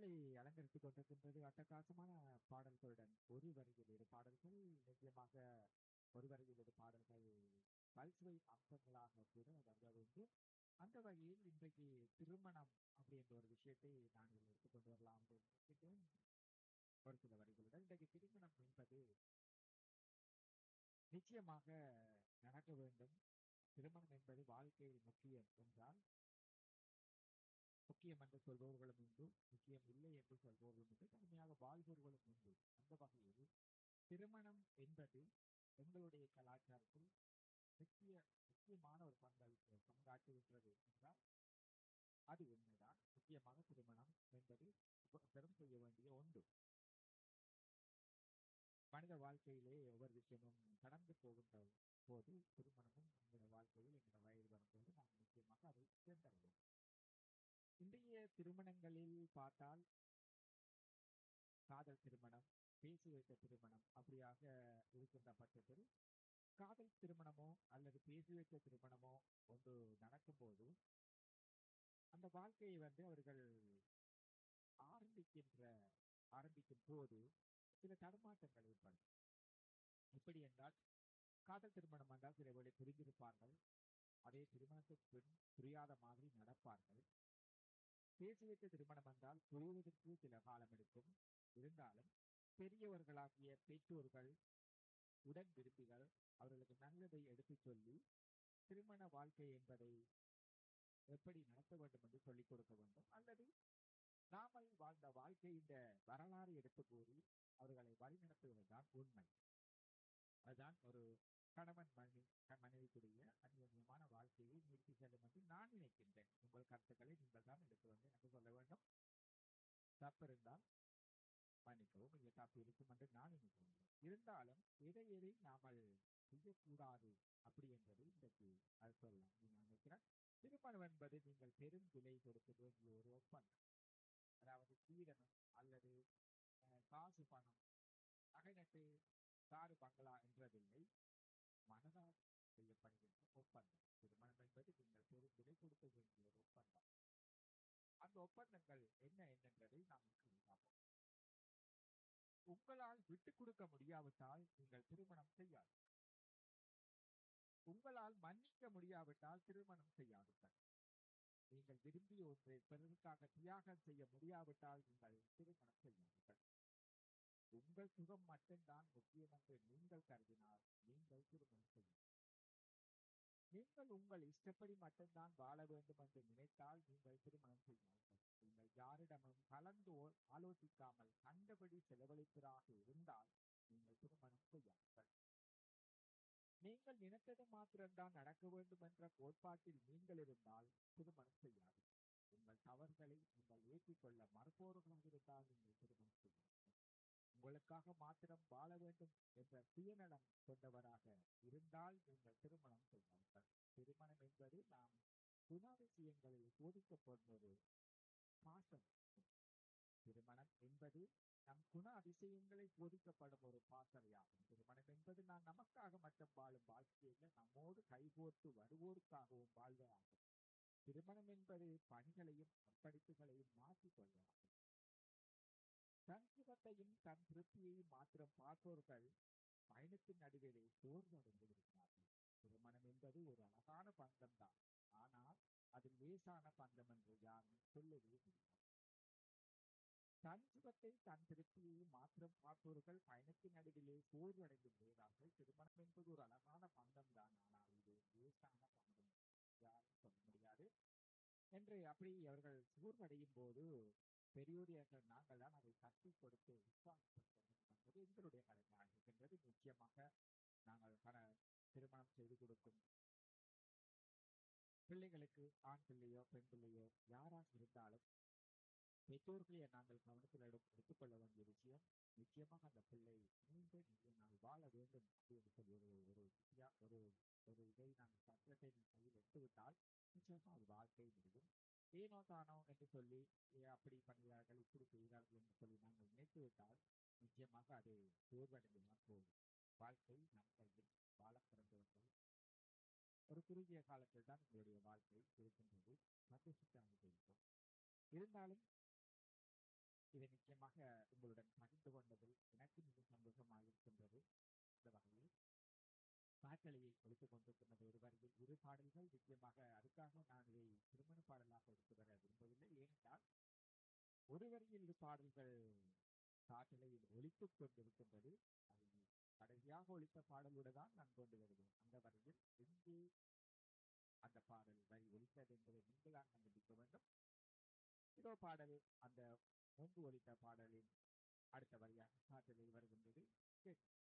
நிகழ்ச்சியை அலங்கரித்துக் கொண்டிருக்கின்றது அட்டகாசமான பாடல்களுடன் ஒரு வரியில் இரு பாடல்கள் நிச்சயமாக ஒரு வரியில் இரு பாடல்கள் பல்சுவை அம்சங்களாக கூட வருவது உண்டு அந்த வகையில் இன்றைக்கு திருமணம் அப்படின்ற ஒரு விஷயத்தை நாங்கள் எடுத்துக்கொண்டு வரலாம் அப்படின்னு நினைக்கிறேன். ஒரு சில வரிகளுடன் இன்றைக்கு திருமணம் என்பது நிச்சயமாக நடக்க வேண்டும் திருமணம் என்பது வாழ்க்கையில் முக்கியம் என்றால் முக்கியம் என்று சொல்பவர்களும் உண்டு முக்கியம் இல்லை என்று சொல்பவர்களும் உண்டு தனிமையாக வாழ்பவர்களும் உண்டு அந்த வகையில் திருமணம் என்பது எங்களுடைய கலாச்சாரத்தில் முக்கிய முக்கியமான ஒரு பங்களிப்பு பங்காற்றுகின்றது என்றால் அது உண்மைதான் முக்கியமாக திருமணம் என்பது பெரும் செய்ய வேண்டிய ஒன்று மனித வாழ்க்கையிலே ஒவ்வொரு விஷயமும் கடந்து போகின்ற போது திருமணமும் எங்களுடைய வாழ்க்கையில் எங்களுடைய வயது வரும்போது நாம் நிச்சயமாக அதை சேர்ந்தடைவோம் இன்றைய திருமணங்களில் பார்த்தால் காதல் திருமணம் பேசி வைத்த திருமணம் அப்படியாக இருக்கின்ற பட்சத்தில் காதல் திருமணமோ அல்லது பேசி வைத்த திருமணமோ ஒன்று நடக்கும்போது அந்த வாழ்க்கையை வந்து அவர்கள் ஆரம்பிக்கின்ற ஆரம்பிக்கும் போது சில தடுமாற்றங்கள் ஏற்படும் எப்படி என்றால் காதல் திருமணம் என்றால் சில வேளை புரிந்திருப்பார்கள் அதே திருமணத்துக்கு பின் புரியாத மாதிரி நடப்பார்கள் பேசி வைத்த திருமணம் என்றால் புரிவதற்கு சில காலம் எடுக்கும் இருந்தாலும் பெரியவர்களாகிய பெற்றோர்கள் உடன் விரும்பிகள் அவர்களுக்கு நல்லதை எடுத்துச் சொல்லி திருமண வாழ்க்கை என்பதை எப்படி நடத்த வேண்டும் என்று சொல்லிக் கொடுக்க வேண்டும் அல்லது நாமல் வாழ்ந்த வாழ்க்கையின் வரலாறு எடுத்து கூறி அவர்களை வழிநடத்துவதுதான் உண்மை அதுதான் ஒரு கணவன் மனைவி மனைவிக்குரிய அந்யோன்யமான வாழ்க்கையை நீட்டி செல்லும் என்று நான் நினைக்கின்றேன் உங்கள் கருத்துக்களை நீங்கள் தான் எடுத்து வந்து எனக்கு சொல்ல வேண்டும் தப்பு இருந்தால் மன்னிக்கவும் இங்கே தப்பு இருக்கும் என்று நான் நினைக்கின்றேன் இருந்தாலும் எதை எதை நாமல் செய்யக்கூடாது அப்படி என்பது இன்றைக்கு அது சொல்லலாம் நான் நினைக்கிறேன் திருமணம் என்பது நீங்கள் பெரும் விலை கொடுக்க வேண்டிய ஒரு ஒப்பந்தம் அதாவது சீதனம் அல்லது காசு பணம் நகை நட்டு காரு பங்களா என்றதில்லை மனதால் செய்யப்படுகின்ற ஒப்பந்தம் திருமணம் என்பது நீங்கள் பெரும் விலை கொடுக்க வேண்டிய ஒரு ஒப்பந்தம் அந்த ஒப்பந்தங்கள் என்ன என்னன்றதை நாம் பார்ப்போம் உங்களால் விட்டுக் கொடுக்க முடியாவிட்டால் நீங்கள் திருமணம் செய்யாது உங்களால் மன்னிக்க முடியாவிட்டால் திருமணம் செய்யாவிட்டால் நீங்கள் விரும்பிய ஒன்றை பிறருக்காக தியாகம் செய்ய முடியாவிட்டால் நீங்கள் திருமணம் செய்யாவிட்டால் உங்கள் சுகம் மட்டும்தான் முக்கியம் என்று நீங்கள் கருதினால் நீங்கள் திருமணம் செய்யும் நீங்கள் உங்கள் இஷ்டப்படி மட்டும்தான் வாழ வேண்டும் என்று நினைத்தால் நீங்கள் திருமணம் செய்யாதீர்கள் நீங்கள் யாரிடமும் கலந்து ஆலோசிக்காமல் கண்டபடி செலவழிப்பதாக இருந்தால் நீங்கள் திருமணம் செய்யாதீர்கள் நீங்கள் நினைத்தது மாத்திரம்தான் நடக்க வேண்டும் என்ற கோட்பாட்டில் நீங்கள் இருந்தால் திருமணம் செய்யாது உங்கள் தவறுகளை நீங்கள் ஏற்றுக்கொள்ள மறுப்பவர்களாக இருந்தால் நீங்கள் திருமணம் செய்யாதீர்கள் உங்களுக்காக மாத்திரம் வாழ வேண்டும் என்ற சுயநலம் கொண்டவராக இருந்தால் நீங்கள் திருமணம் செய்வார்கள் திருமணம் என்பது நாம் குணாதிசயங்களில் சோதிக்கப்படுவது பாசம் திருமணம் என்பது நம் குண அதிசயங்களை சோதிக்கப்படும் ஒரு பாசறையாகும் திருமணம் என்பது நான் நமக்காக மட்டும் வாழும் வாழ்க்கையில நம்மோடு கைகோர்த்து வருவோருக்காகவும் வாழ்வதாகும் திருமணம் என்பது பணிகளையும் அர்ப்பணிப்புகளையும் மாற்றிக்கொள்வதாகும் தன் சுகத்தையும் தன் திருப்தியையும் மாத்திரம் பார்ப்பவர்கள் பயணத்தின் நடுவிலே சோர்வடைந்து இருக்கிறார்கள் திருமணம் என்பது ஒரு அழகான பந்தம் தான் ஆனால் அது லேசான பந்தம் என்று யாரும் சொல்லவே முடியாது தன் சுகத்தை தன் திருப்தியையும் மாத்திரம் பார்ப்பவர்கள் பயணத்தின் நடுவிலே சோர்வடைந்து விடுகிறார்கள் திருமணம் என்பது ஒரு அழகான பந்தம் தான் ஆனால் இது லேசான பந்தம் யாரும் சொல்ல முடியாது என்று அப்படி அவர்கள் சோர்வடையும் போது பெரியோர்கள் நாங்கள் தான் அதை தட்டி கொடுத்து உற்சாகப்படுத்த வேண்டும் என்பது எங்களுடைய கடமையாக இருக்கின்றது நிச்சயமாக நாங்கள் பல திருமணம் செய்து கொடுக்கும் பிள்ளைகளுக்கு ஆண் பிள்ளையோ பெண் பிள்ளையோ யாராக இருந்தாலும் பெற்றோர்களை நாங்கள் கவனத்தில் எடுத்துக்கொள்ள வேண்டிய விஷயம் நிச்சயமாக அந்த பிள்ளை நீண்ட நிறைய நாள் வாழ வேண்டும் அப்படின்னு சொல்லி ஒரு ஒரு ஒரு ஒரு இதை நாங்கள் சட்டத்தை கையில் எடுத்துவிட்டால் நிச்சயமாக அது வாழ்க்கை முடியும் ஏனோ தானோ என்று சொல்லி அப்படி பண்ணுகிறார்கள் இப்படி செய்கிறார்கள் என்று சொல்லி நாங்கள் நினைத்து விட்டால் நிச்சயமாக அது சோர்வடைந்துதான் போகும் வாழ்க்கை நம் கையில் வாழ பிறந்தவர்கள் ஒரு குறுகிய காலத்தில் தான் உங்களுடைய வாழ்க்கை இருக்கின்றது மத்திய இருந்தாலும் இதை நிச்சயமாக உங்களுடன் பகிர்ந்து கொண்டதில் எனக்கு மிக சந்தோஷமாக இருக்கின்றது இந்த வகையில் பாட்டலையை ஒழித்துக் கொண்டிருக்கின்றது ஒரு வரியில் இரு பாடல்கள் நிச்சயமாக அதுக்காக நான் இதை திருமண பாடலாக எடுத்து வர விரும்பவில்லை ஏனென்றால் ஒரு வரியில் இரு பாடல்கள் காற்றலையில் ஒழித்துக் கொண்டிருக்கின்றது அதில் கடைசியாக ஒழித்த பாடலோடு தான் நான் கொண்டு வருவேன் அந்த வரியில் எங்கே அந்த பாடல் வரி ஒழித்தது என்பதை நீங்கள் தான் கண்டுபிடிக்க வேண்டும் இதோ பாடல் அந்த முன்பு ஒழித்த பாடலின் அடுத்த வரியாக காற்றலில் வருகின்றது கேட்க